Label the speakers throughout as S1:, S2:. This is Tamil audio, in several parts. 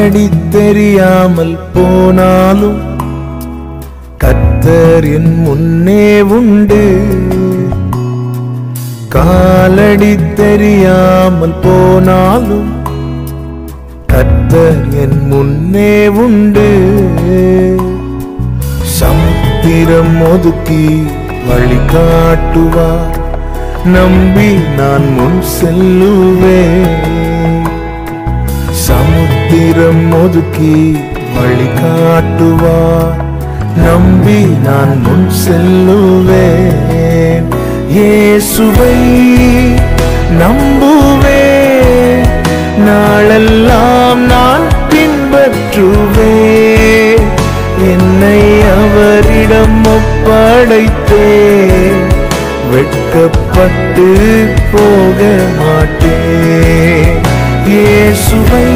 S1: காலடி தெரியாமல் போனாலும் கத்தர் என் முன்னே உண்டு காலடி தெரியாமல் போனாலும் கத்தர் என் முன்னே உண்டு சமுத்திரம் ஒதுக்கி வழி காட்டுவார் நம்பி நான் முன் செல்லுவேன் சமுத்திரம் ஒதுக்கி வழி காட்டுவார் நம்பி நான் முன் செல்லுவேன் இயேசுவை நம்புவேன் நாளெல்லாம் நான் பின்பற்றுவேன் என்னை அவரிடம் ஒப்படைத்தேன் வெட்கப்பட்டு போக மாட்டேன் இயேசுவை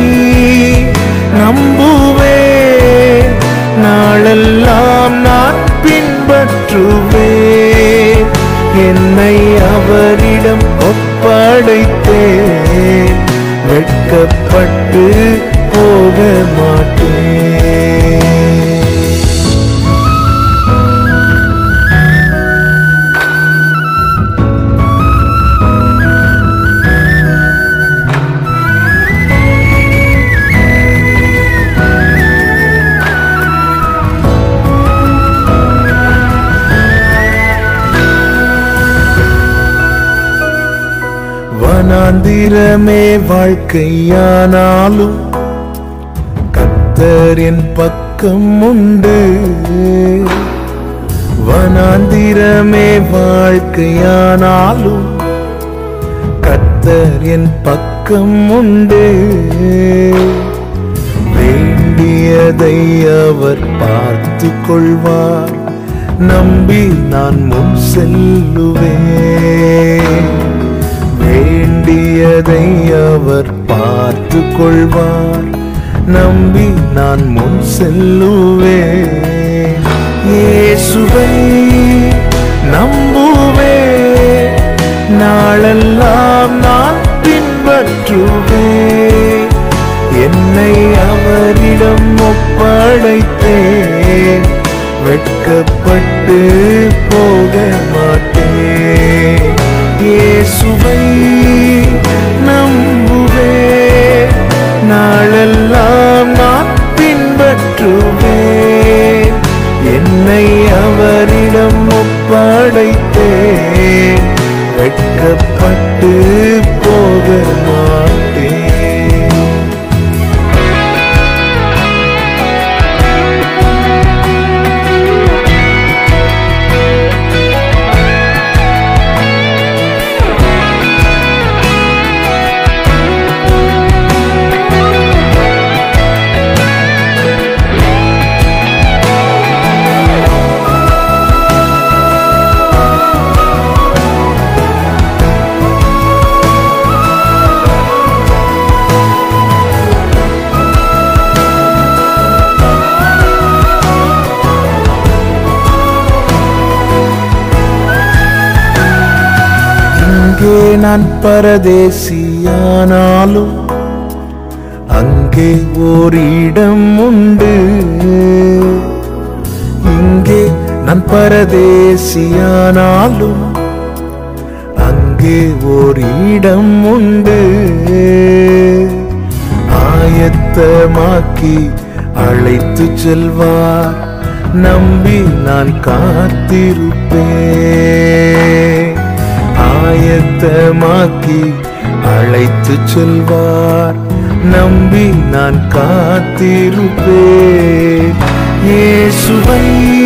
S1: நம்புவேன் நாளெல்லாம் நான் பின்பற்றுவேன் என்னை அவரிடம் ஒப்படைத்தேன் வெட்கப்பட்டு போக மாட்டேன் வனாந்திரமே வாழ்க்கையானாலும் கத்தரின் பக்கம் உண்டு வனாந்திரமே வாழ்க்கையானாலும் கத்தரின் பக்கம் உண்டு வேண்டியதை அவர் பார்த்து கொள்வார் நம்பி நான் முன் செல்லுவேன் வேண்டியதை அவர் பார்த்து கொள்வார் நம்பி நான் முன் செல்லுவேன் இயேசுவை நம்புவேன் நாளெல்லாம் நான் பின்பற்றுவேன் என்னை அவரிடம் ஒப்படைத்தேன் வெட்கப்பட்டு போக மாட்டேன் இயேசுவை நம்புவேன் நாளெல்லாம் நான் பின்பற்றுவேன் என்னை அவரிடம் ஒப்படைத்தேன் வெட்கப்பட்டு போக மாட்டேன் இங்கே நான் பரதேசியானாலும் அங்கே ஒரு இடம் உண்டு இங்கே நான் பரதேசியானாலும் அங்கே ஒரு இடம் உண்டு ஆயத்தமாக்கி அழைத்து செல்வார் நம்பி நான் காத்திருப்பேன் ஆயத்தமாக்கி அழைத்து செல்வார் நம்பி நான் காத்திருப்பேன் இயேசுவை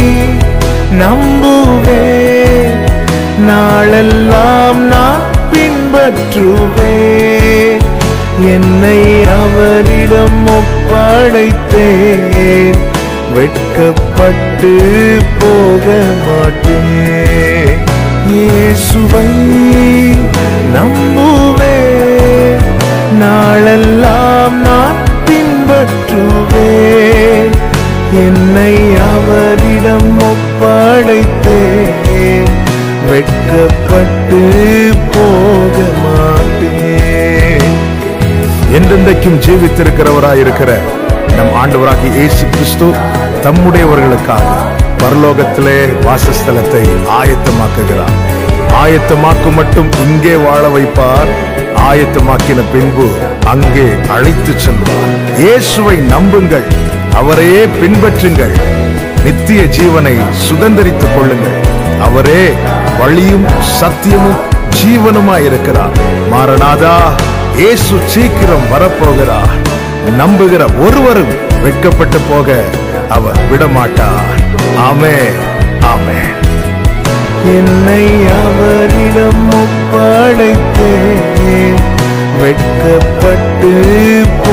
S1: நம்புவேன் நாளெல்லாம் நான் பின்பற்றுவேன் என்னை அவரிடம் ஒப்படைத்தேன் வெட்கப்பட்டு போக மாட்டேன் இயேசுவை நம்புவேன் நாளெல்லாம் நான் பின்பற்றுவேன் என்னை அவரிடம் ஒப்படைத்தேன் வெட்கப்பட்டு போக மாட்டேன்
S2: என்றென்றைக்கும் ஜீவித்திருக்கிறவராய் இருக்கிற நம் ஆண்டவராகிய இயேசு கிறிஸ்து தம்முடையவர்களுக்காக பரலோகத்திலே வாசஸ்தலத்தை ஆயத்தமாக்குகிறார் ஆயத்தமாக்கும் மட்டும் இங்கே வாழ வைப்பார் ஆயத்தமாக்கின பின்பு அங்கே அழைத்து செல்வார் இயேசுவை நம்புங்கள் அவரையே பின்பற்றுங்கள் நித்திய ஜீவனை சுதந்திரித்துக் கொள்ளுங்கள் அவரே வழியும் சத்தியமும் ஜீவனுமாய் இருக்கிறார் மாரநாதா இயேசு சீக்கிரம் வரப்போகிறார் நம்புகிற ஒருவரும் வெட்கப்பட்டு போக அவர் விடமாட்டார் ஆமே ஆமே
S1: என்னை அவரிடம் ஒப்படைத்தேன் வெட்கப்பட்டு